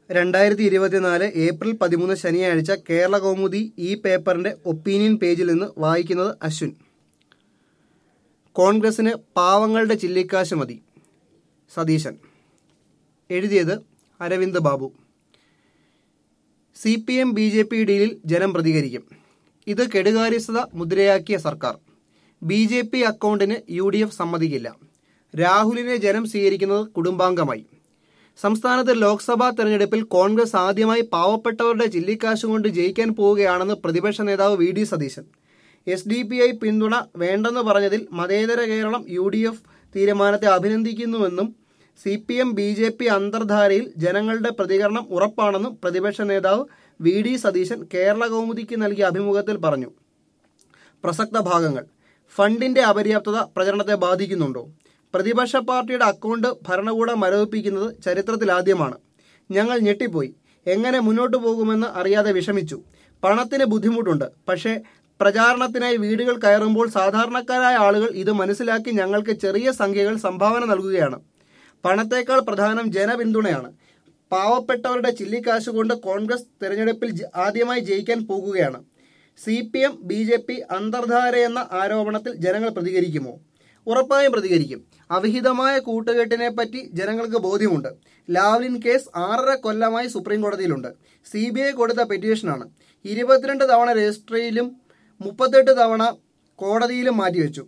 രണ്ടായിരത്തി ഇരുപത്തിനാല് ഏപ്രിൽ പതിമൂന്ന് ശനിയാഴ്ച കേരള കൗമുദി ഈ പേപ്പറിന്റെ ഒപ്പീനിയൻ പേജിൽ നിന്ന് വായിക്കുന്നത് അശ്വിൻ കോൺഗ്രസിന് പാവങ്ങളുടെ ചില്ലിക്കാശ് മതി സതീശൻ എഴുതിയത് Aravind Babu C P M B J P ഡീലിൽ ജനം പ്രതികരിക്കും ഇത് കെടുകാര്യസ്ഥത മുദ്രയാക്കിയ സർക്കാർ ബി ജെ പി അക്കൗണ്ടിന് യു ഡി എഫ് സമ്മതിക്കില്ല രാഹുലിനെ ജനം സ്വീകരിക്കുന്നത് കുടുംബാംഗമായി സംസ്ഥാനത്ത് ലോക്സഭാ തെരഞ്ഞെടുപ്പിൽ കോൺഗ്രസ് ആദ്യമായി പാവപ്പെട്ടവരുടെ ചില്ലിക്കാശ് കൊണ്ട് ജയിക്കാൻ പോവുകയാണെന്ന് പ്രതിപക്ഷ നേതാവ് V D Satheesan S D P I പിന്തുണ വേണ്ടെന്ന് പറഞ്ഞതിൽ മതേതര കേരളം യു ഡി എഫ് തീരുമാനത്തെ അഭിനന്ദിക്കുന്നുവെന്നും C P M B J P അന്തർധാരയിൽ ജനങ്ങളുടെ പ്രതികരണം ഉറപ്പാണെന്നും പ്രതിപക്ഷ നേതാവ് വി ഡി സതീശൻ കേരള കൗമുദിക്ക് നൽകിയ അഭിമുഖത്തിൽ പറഞ്ഞു പ്രസക്ത ഭാഗങ്ങൾ ഫണ്ടിന്റെ അപര്യാപ്തത പ്രചരണത്തെ ബാധിക്കുന്നുണ്ടോ പ്രതിപക്ഷ പാർട്ടിയുടെ അക്കൗണ്ട് ഭരണകൂടം മരവിപ്പിക്കുന്നത് ചരിത്രത്തിലാദ്യമാണ് ഞങ്ങൾ ഞെട്ടിപ്പോയി എങ്ങനെ മുന്നോട്ടു പോകുമെന്ന് അറിയാതെ വിഷമിച്ചു പണത്തിന് ബുദ്ധിമുട്ടുണ്ട് പക്ഷേ പ്രചാരണത്തിനായി വീടുകൾ കയറുമ്പോൾ സാധാരണക്കാരായ ആളുകൾ ഇത് മനസ്സിലാക്കി ഞങ്ങൾക്ക് ചെറിയ സംഖ്യകൾ സംഭാവന നൽകുകയാണ് പണത്തേക്കാൾ പ്രധാനം ജനപിന്തുണയാണ് പാവപ്പെട്ടവരുടെ ചില്ലിക്കാശ് കൊണ്ട് കോൺഗ്രസ് തെരഞ്ഞെടുപ്പിൽ ജ- ആദ്യമായി ജയിക്കാൻ പോകുകയാണ് C P M B J P അന്തർധാര എന്ന ആരോപണത്തിൽ ജനങ്ങൾ പ്രതികരിക്കുമോ ഉറപ്പായും പ്രതികരിക്കും അവിഹിതമായ കൂട്ടുകെട്ടിനെ പറ്റി ജനങ്ങൾക്ക് ബോധ്യമുണ്ട് ലാവ്ലിൻ കേസ് ആറര കൊല്ലമായി സുപ്രീം കോടതിയിലുണ്ട് സി ബി ഐ കൊടുത്ത പെറ്റീഷനാണ് ഇരുപത്തിരണ്ട് തവണ രജിസ്ട്രിയിലും മുപ്പത്തെട്ട് തവണ കോടതിയിലും മാറ്റിവെച്ചു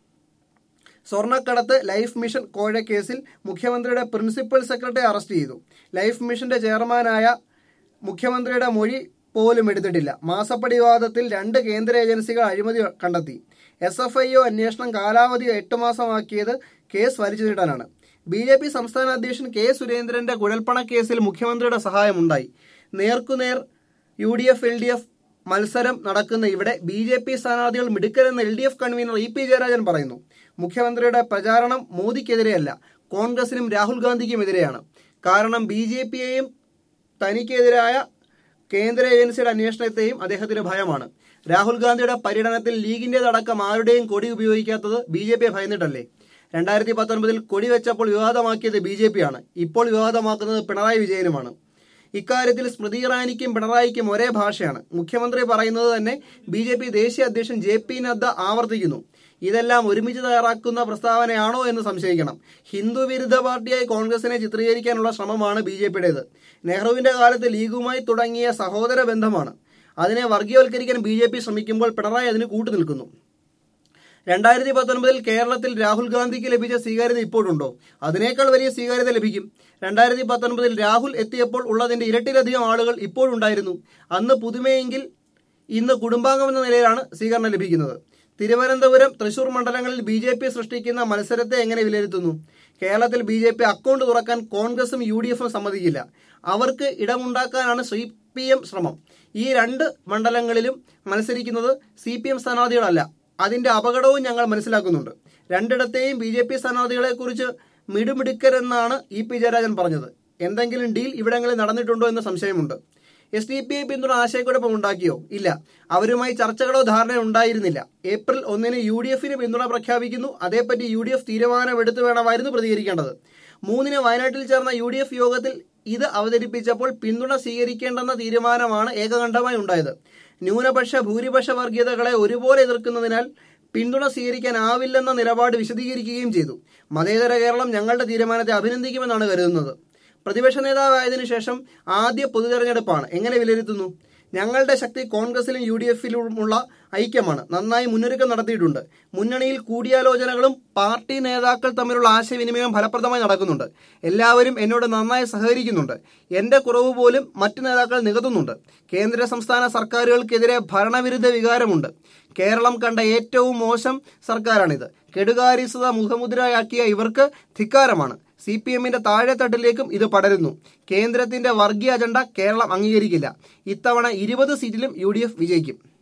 സ്വർണ്ണക്കടത്ത് ലൈഫ് മിഷൻ കോഴക്കേസിൽ മുഖ്യമന്ത്രിയുടെ പ്രിൻസിപ്പൽ സെക്രട്ടറി അറസ്റ്റ് ചെയ്തു ലൈഫ് മിഷന്റെ ചെയർമാനായ മുഖ്യമന്ത്രിയുടെ മൊഴി പോലും എടുത്തിട്ടില്ല മാസപ്പടി വിവാദത്തിൽ രണ്ട് കേന്ദ്ര ഏജൻസികൾ അഴിമതി കണ്ടെത്തി എസ് എഫ് ഐ ഒ അന്വേഷണം കാലാവധി എട്ട് മാസമാക്കിയത് കേസ് വലിച്ചു നീട്ടാനാണ് ബി ജെ പി സംസ്ഥാന അധ്യക്ഷൻ കെ സുരേന്ദ്രന്റെ കുഴൽപ്പണ കേസിൽ മുഖ്യമന്ത്രിയുടെ സഹായമുണ്ടായി നേർക്കുനേർ U D F L D F മത്സരം നടക്കുന്ന ഇവിടെ ബി ജെ പി സ്ഥാനാർത്ഥികൾ മിടുക്കരെന്ന് L D F convener E P Jayarajan പറയുന്നു മുഖ്യമന്ത്രിയുടെ പ്രചാരണം മോദിക്കെതിരെയല്ല കോൺഗ്രസിനും രാഹുൽ ഗാന്ധിക്കും എതിരെയാണ് കാരണം ബി ജെ പിയെയും തനിക്കെതിരായ കേന്ദ്ര ഏജൻസിയുടെ അന്വേഷണത്തെയും അദ്ദേഹത്തിന് ഭയമാണ് രാഹുൽ ഗാന്ധിയുടെ പര്യടനത്തിൽ ലീഗിന്റേതടക്കം ആരുടെയും കൊടി ഉപയോഗിക്കാത്തത് ബി ജെ പിയെ ഭയന്നിട്ടല്ലേ രണ്ടായിരത്തി പത്തൊൻപതിൽ കൊടി വെച്ചപ്പോൾ വിവാദമാക്കിയത് ബി ജെ പിയാണ് ഇപ്പോൾ വിവാദമാക്കുന്നത് പിണറായി വിജയനുമാണ് ഇക്കാര്യത്തിൽ സ്മൃതി ഇറാനിക്കും പിണറായിക്കും ഒരേ ഭാഷയാണ് മുഖ്യമന്ത്രി പറയുന്നത് തന്നെ ബി ജെ പി ദേശീയ അധ്യക്ഷൻ ജെ പി നദ്ദ ആവർത്തിക്കുന്നു ഇതെല്ലാം ഒരുമിച്ച് തയ്യാറാക്കുന്ന പ്രസ്താവനയാണോ എന്ന് സംശയിക്കണം ഹിന്ദു വിരുദ്ധ പാർട്ടിയായി കോൺഗ്രസിനെ ചിത്രീകരിക്കാനുള്ള ശ്രമമാണ് ബി ജെ പിയുടേത് നെഹ്റുവിന്റെ കാലത്ത് ലീഗുമായി തുടങ്ങിയ സഹോദര ബന്ധമാണ് അതിനെ വർഗീയവൽക്കരിക്കാൻ ബി ജെ പി ശ്രമിക്കുമ്പോൾ പിണറായി അതിന് കൂട്ടുനിൽക്കുന്നു രണ്ടായിരത്തി പത്തൊൻപതിൽ കേരളത്തിൽ രാഹുൽ ഗാന്ധിക്ക് ലഭിച്ച സ്വീകാര്യത ഇപ്പോഴുണ്ടോ അതിനേക്കാൾ വലിയ സ്വീകാര്യത ലഭിക്കും രണ്ടായിരത്തി പത്തൊൻപതിൽ രാഹുൽ എത്തിയപ്പോൾ ഉള്ളതിന്റെ ഇരട്ടിലധികം ആളുകൾ ഇപ്പോഴുണ്ടായിരുന്നു അന്ന് പുതുമയെങ്കിൽ ഇന്ന് കുടുംബാംഗം എന്ന നിലയിലാണ് സ്വീകരണം ലഭിക്കുന്നത് തിരുവനന്തപുരം തൃശൂർ മണ്ഡലങ്ങളിൽ ബി ജെ പി സൃഷ്ടിക്കുന്ന മത്സരത്തെ എങ്ങനെ വിലയിരുത്തുന്നു കേരളത്തിൽ ബി ജെ പി അക്കൗണ്ട് തുറക്കാൻ കോൺഗ്രസും യു ഡി എഫും സമ്മതിക്കില്ല അവർക്ക് ഇടമുണ്ടാക്കാനാണ് സി പി എം ശ്രമം ഈ രണ്ട് മണ്ഡലങ്ങളിലും മത്സരിക്കുന്നത് സി പി എം സ്ഥാനാർത്ഥികളല്ല അതിന്റെ അപകടവും ഞങ്ങൾ മനസ്സിലാക്കുന്നുണ്ട് രണ്ടിടത്തെയും ബി ജെ പി സ്ഥാനാർത്ഥികളെ കുറിച്ച് മിടുമിടുക്കരെന്നാണ് ഇ പി ജയരാജൻ പറഞ്ഞത് എന്തെങ്കിലും ഡീൽ ഇവിടങ്ങളിൽ നടന്നിട്ടുണ്ടോ എന്ന് സംശയമുണ്ട് എസ് ഡി പി ഐ പിന്തുണ ആശയക്കുഴപ്പം ഉണ്ടാക്കിയോ ഇല്ല അവരുമായി ചർച്ചകളോ ധാരണയോ ഉണ്ടായിരുന്നില്ല ഏപ്രിൽ ഒന്നിന് യു ഡി എഫിന് പിന്തുണ പ്രഖ്യാപിക്കുന്നു അതേപ്പറ്റി യു ഡി എഫ് തീരുമാനമെടുത്തു വേണമായിരുന്നു പ്രതികരിക്കേണ്ടത് മൂന്നിന് വയനാട്ടിൽ ചേർന്ന യു ഡി എഫ് യോഗത്തിൽ ഇത് അവതരിപ്പിച്ചപ്പോൾ പിന്തുണ സ്വീകരിക്കേണ്ടെന്ന തീരുമാനമാണ് ഏകകണ്ഠമായി ഉണ്ടായത് ന്യൂനപക്ഷ ഭൂരിപക്ഷ വർഗീയതകളെ ഒരുപോലെ എതിർക്കുന്നതിനാൽ പിന്തുണ സ്വീകരിക്കാനാവില്ലെന്ന നിലപാട് വിശദീകരിക്കുകയും ചെയ്തു മതേതര കേരളം ഞങ്ങളുടെ തീരുമാനത്തെ അഭിനന്ദിക്കുമെന്നാണ് കരുതുന്നത് പ്രതിപക്ഷ നേതാവായതിനു ശേഷം ആദ്യ പൊതുതെരഞ്ഞെടുപ്പാണ് എങ്ങനെ വിലയിരുത്തുന്നു ഞങ്ങളുടെ ശക്തി കോൺഗ്രസിലും യു ഡി എഫിലുമുള്ള ഐക്യമാണ് നന്നായി മുന്നൊരുക്കം നടത്തിയിട്ടുണ്ട് മുന്നണിയിൽ കൂടിയാലോചനകളും പാർട്ടി നേതാക്കൾ തമ്മിലുള്ള ആശയവിനിമയം ഫലപ്രദമായി നടക്കുന്നുണ്ട് എല്ലാവരും എന്നോട് നന്നായി സഹകരിക്കുന്നുണ്ട് എന്റെ കുറവ് പോലും മറ്റു നേതാക്കൾ നികത്തുന്നുണ്ട് കേന്ദ്ര സംസ്ഥാന സർക്കാരുകൾക്കെതിരെ ഭരണവിരുദ്ധ വികാരമുണ്ട് കേരളം കണ്ട ഏറ്റവും മോശം സർക്കാരാണിത് കെടുകാര്യസ്ഥത മുഖമുദ്രയാക്കിയ ഇവർക്ക് ധിക്കാരമാണ് സി പി എമ്മിന്റെ താഴെത്തട്ടിലേക്കും ഇത് പടരുന്നു കേന്ദ്രത്തിന്റെ വർഗീയ അജണ്ട കേരളം അംഗീകരിക്കില്ല ഇത്തവണ ഇരുപത് സീറ്റിലും യു വിജയിക്കും